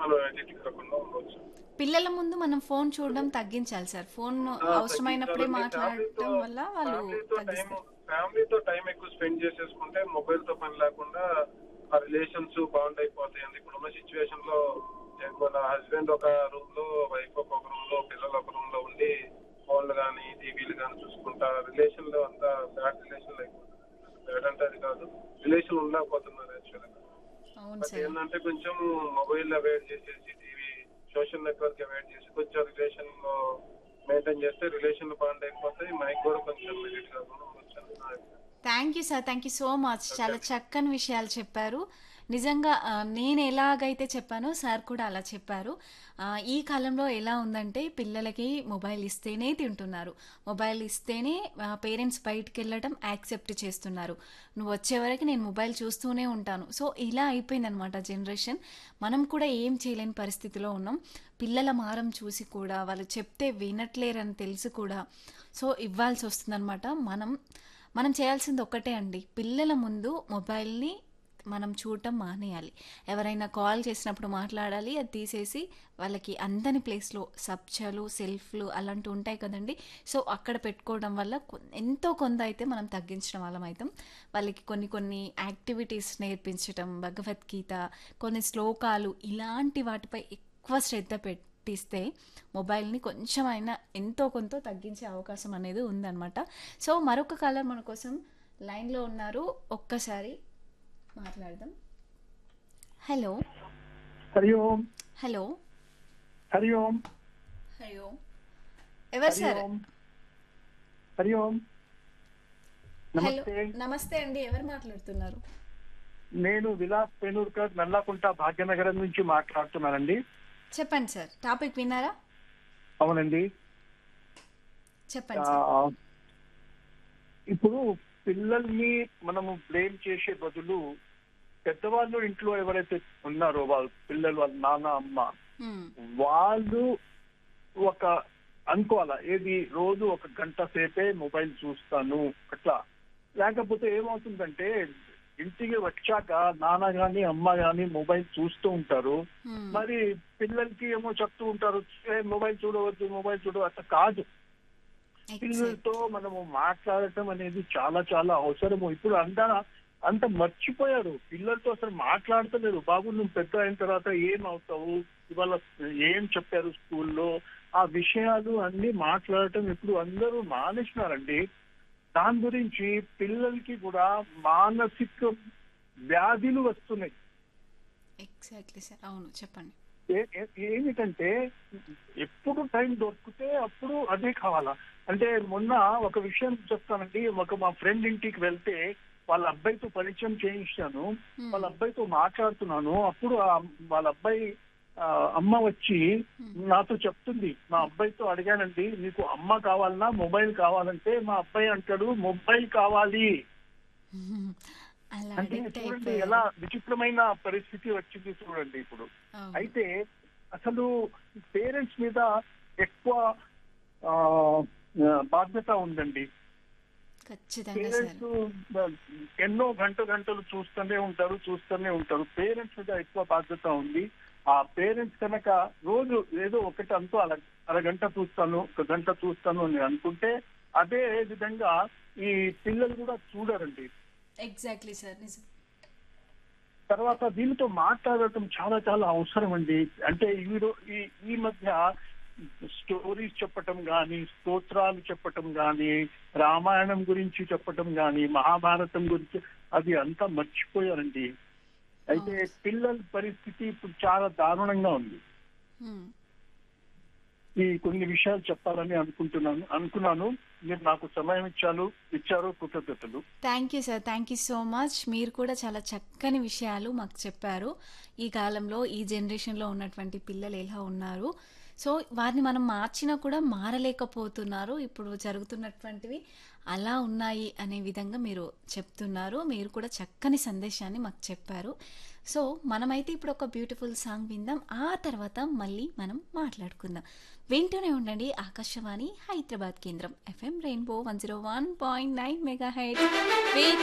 మనం అడిక్ట్ కాకుండా ఉండవచ్చు పిల్లల ముందు మనం ఫోన్ చూడడం తగ్గించాలి సార్ ఫోన్ అవసరమైనప్పుడే మాట్లాడటం వల్ల వాళ్ళు ఫ్యామిలీతో టైం తగ్గిస్తారు ఫ్యామిలీతో టైం ఎక్కువ స్పెండ్ చేసేసుకుంటే మొబైల్ తో పని లేకుండా ఆ రిలేషన్స్ బాండ్ అయిపోతాయండి ఇప్పుడున్న సిచ్యువేషన్ లో మన హస్బెండ్ ఒక రూమ్ లో వైఫ్ ఒక రూమ్ లో పిల్లలు ఒక రూమ్ లో ఉండి ఫోన్లు కానీ టీవీలు కానీ చూసుకుంటా రిలేషన్ లో అంతా బ్యాడ్ రిలేషన్ అయిపోతుంది బ్యాడ్ అంటే అది కాదు రిలేషన్ ఉండకపోతున్నారు యాక్చువల్గా అవును బట్ సార్ ఏంటంటే కొంచెం మొబైల్ అవాయిడ్ చేసేసి టీవీ సోషల్ నెట్వర్క్ అవాయిడ్ చేసి కొంచెం రిలేషన్ లో మెయింటైన్ చేస్తే రిలేషన్ బాండ్ అయిపోతాయి మైక్ కూడా కొంచెం మెరిట్ కాకుండా ఉండొచ్చు అని నా అభిప్రాయం. Thank you sir thank you so much చాలా చక్కని విషయాలు చెప్పారు నిజంగా ఆ, నేను ఎలాగైతే చెప్పానో సార్ కూడా అలా చెప్పారు ఆ, ఈ కాలంలో ఎలా ఉందంటే పిల్లలకి మొబైల్ ఇస్తేనే తింటున్నారు మొబైల్ ఇస్తేనే పేరెంట్స్ బయటికి వెళ్ళడం యాక్సెప్ట్ చేస్తున్నారు నువ్వు వచ్చే వరకు నేను మొబైల్ చూస్తూనే ఉంటాను సో ఇలా అయిపోయిందనమాట జనరేషన్ మనం కూడా ఏం చేయలేని పరిస్థితిలో ఉన్నాం పిల్లల మారం చూసి కూడా వాళ్ళు చెప్తే వినట్లేరని తెలిసి కూడా సో ఇవ్వాల్సి వస్తుందన్నమాట మనం మనం చేయాల్సింది ఒక్కటే అండి పిల్లల ముందు మొబైల్ని మనం చూడటం మానేయాలి ఎవరైనా కాల్ చేసినప్పుడు మాట్లాడాలి అది తీసేసి వాళ్ళకి అందని ప్లేస్లో సబ్జాలు సెల్ఫ్లు అలాంటివి ఉంటాయి కదండి సో అక్కడ పెట్టుకోవడం వల్ల కొ- ఎంతో కొంత అయితే మనం తగ్గించడం వాళ్ళం అవుతాం వాళ్ళకి కొన్ని కొన్ని యాక్టివిటీస్ నేర్పించటం భగవద్గీత కొన్ని శ్లోకాలు ఇలాంటి వాటిపై ఎక్కువ శ్రద్ధ పెట్టిస్తే మొబైల్ని కొంచెమైనా ఎంతో కొంత తగ్గించే అవకాశం అనేది ఉందన్నమాట సో మరొక కాలర్ మన కోసం లైన్లో ఉన్నారు ఒక్కసారి మాట్లాడదాం hello Hari Om hello Hari Om hello ఎవరు హరి సార్ ఓం హరి ఓం హలో నమస్తే నమస్తే అండి ఎవరు మాట్లాడుతున్నారు నేను విలాస్ పేనూర్కర్ నల్లాకుంట భాగ్యనగరం నుంచి మాట్లాడుతున్నానండి చెప్పండి సార్ టాపిక్ విన్నారా అవునండి చెప్పండి ఆ, సార్ ఇప్పుడు పిల్లల్ని మనము బ్లేమ్ చేసే బదులు పెద్దవాళ్ళు ఇంట్లో ఎవరైతే ఉన్నారో వాళ్ళ పిల్లలు వాళ్ళ నాన్న అమ్మ మ్మ్. వాళ్ళు ఒక అనుకోవాలా ఏది రోజు ఒక గంట సేపే మొబైల్ చూస్తాను అట్లా లేకపోతే ఏమవుతుందంటే ఇంటికి వచ్చాక నాన్న గాని అమ్మ గాని మొబైల్ చూస్తూ ఉంటారు మ్మ్. మరి పిల్లలకి ఏమో చెప్తూ ఉంటారు "ఏ, మొబైల్ చూడవద్దు మొబైల్ చూడవద్దు అట్లా కాదు Exact. పిల్లలతో మనము మాట్లాడటం అనేది చాలా చాలా అవసరము ఇప్పుడు అంతా అంత మర్చిపోయారు పిల్లలతో అసలు మాట్లాడతలేరు బాబు నువ్వు పెద్ద అయిన తర్వాత ఏం అవుతావు ఇవాళ ఏం చెప్పారు స్కూల్లో ఆ విషయాలు అన్ని మాట్లాడటం ఇప్పుడు అందరూ మానేసినారండి దాని గురించి పిల్లలకి కూడా మానసిక వ్యాధులు వస్తున్నాయి ఎగ్జాక్ట్లీ సార్ అవును చెప్పండి ఏ- ఏ- ఏమిటంటే ఎప్పుడు టైం దొరికితే అప్పుడు అదే కావాలా అంటే మొన్న ఒక విషయం చెప్తానండి ఒక మా ఫ్రెండ్ ఇంటికి వెళ్తే వాళ్ళ అబ్బాయితో పరిచయం చేయించాను Hmm. వాళ్ళ అబ్బాయితో మాట్లాడుతున్నాను అప్పుడు ఆ వాళ్ళ అబ్బాయి ఆ, అమ్మ వచ్చి నాతో చెప్తుంది మా అబ్బాయితో అడిగానండి నీకు అమ్మ కావాలన్నా మొబైల్ కావాలంటే మా అబ్బాయి అంటాడు మొబైల్ కావాలి అలా అంటే అడిక్ట్ చూడండి అయిపోయారు ఎలా విచిత్రమైన పరిస్థితి వచ్చింది చూడండి ఇప్పుడు అవును. అయితే అసలు పేరెంట్స్ మీద ఎక్కువ ఆ, ఆ, బాధ్యత ఉందండి ఖచ్చితంగా సార్ పేరెంట్స్ ఎన్నో గంట గంటలు చూస్తూనే ఉంటారు చూస్తూనే ఉంటారు పేరెంట్స్ మీద ఎక్కువ బాధ్యత ఉంది ఆ పేరెంట్స్ కనుక రోజు ఏదో ఒకటి అంటూ అర అరగంట చూస్తాను ఒక గంట చూస్తాను అని అనుకుంటే అదే విధంగా ఈ పిల్లలు కూడా చూడరండి ఎగ్జాక్ట్లీ సార్ నిజం తర్వాత దీనితో మాట్లాడటం చాలా చాలా అవసరం అండి అంటే ఈ రో- ఈ ఈ మధ్య స్టోరీస్ చెప్పటం గాని స్తోత్రాలు చెప్పటం గాని రామాయణం గురించి చెప్పటం గాని మహాభారతం గురించి అది అంతా మర్చిపోయారండి అయితే పిల్లల పరిస్థితి ఇప్పుడు చాలా దారుణంగా ఉంది మ్మ్. ఈ కొన్ని విషయాలు చెప్పాలని అనుకుంటున్నాను అనుకున్నాను మీరు నాకు సమయం ఇచ్చారు ఇచ్చారు కృతజ్ఞతలు thank you sir thank you so much మీరు కూడా చాలా చక్కని విషయాలు మాకు చెప్పారు ఈ కాలంలో ఈ జనరేషన్లో ఉన్నటువంటి పిల్లలు ఎలా ఉన్నారు సో వారిని మనం మార్చినా కూడా మారలేకపోతున్నారు ఇప్పుడు జరుగుతున్నటువంటివి అలా ఉన్నాయి అనే విధంగా మీరు చెప్తున్నారు మీరు కూడా చక్కని సందేశాన్ని మాకు చెప్పారు సో మనమైతే ఇప్పుడు ఒక బ్యూటిఫుల్ సాంగ్ విందాం ఆ తర్వాత మళ్ళీ మనం మాట్లాడుకుందాం వింటూనే ఉండండి ఆకాశవాణి హైదరాబాద్ కేంద్రం FM rainbow one zero one point nine mega height